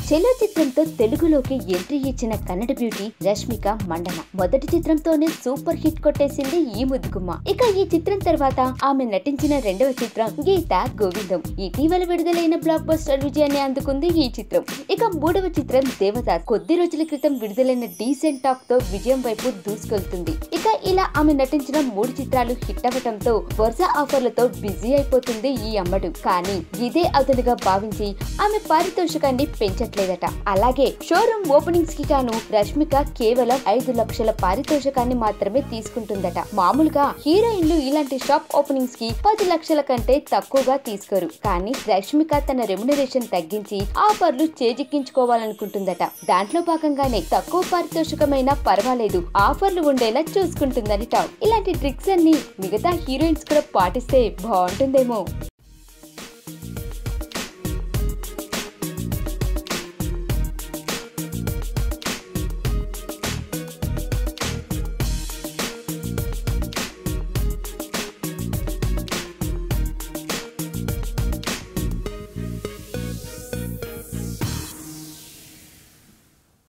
చెలో చిత్రంతో తెలుగులోకి ఎంట్రీ ఇచ్చిన కన్నడ బ్యూటీ రష్మిక మండన మొదటి చిత్రంతోనే సూపర్ హిట్ కొట్టేసింది ఈ ముద్దుగుమ్మ ఇక ఈ చిత్రం తర్వాత ఆమె నటించిన రెండవ చిత్రం గీత గోవిందం ఇటీవల విడుదలైన బ్లాక్ బస్టర్ విజయాన్ని అందుకుంది ఈ చిత్రం ఇక మూడవ చిత్రం దేవదాస్ కొద్ది రోజుల క్రితం విడుదలైన డీసెంట్ టాక్ తో విజయం వైపు దూసుకెళ్తుంది ఇక ఇలా ఆమె నటించిన మూడు చిత్రాలు హిట్ అవ్వటంతో వరుస ఆఫర్లతో బిజీ అయిపోతుంది ఈ అమ్మడు కానీ ఇదే అదునుగా భావించి ఆమె పారితోషికాన్ని పెంచట్లేదట అలాగే షోరూమ్ ఓపెనింగ్స్ కి గాను రష్మిక కేవలం ఐదు లక్షల పారితోషికాన్ని మాత్రమే తీసుకుంటుందట మామూలుగా హీరోయిన్లు ఇలాంటి షాప్ ఓపెనింగ్స్ కి పది లక్షల కంటే తక్కువగా తీసుకోరు కానీ రష్మిక తన రెమ్యునరేషన్ తగ్గించి ఆఫర్లు చేజిక్కించుకోవాలనుకుంటుందట దాంట్లో భాగంగానే తక్కువ పారితోషికమైనా పర్వాలేదు ఆఫర్లు ఉండేలా చూసుకుంటుందని టాక్ ఇలాంటి ట్రిక్స్ అన్ని మిగతా హీరోయిన్స్ కూడా పాటిస్తే బాగుంటుందేమో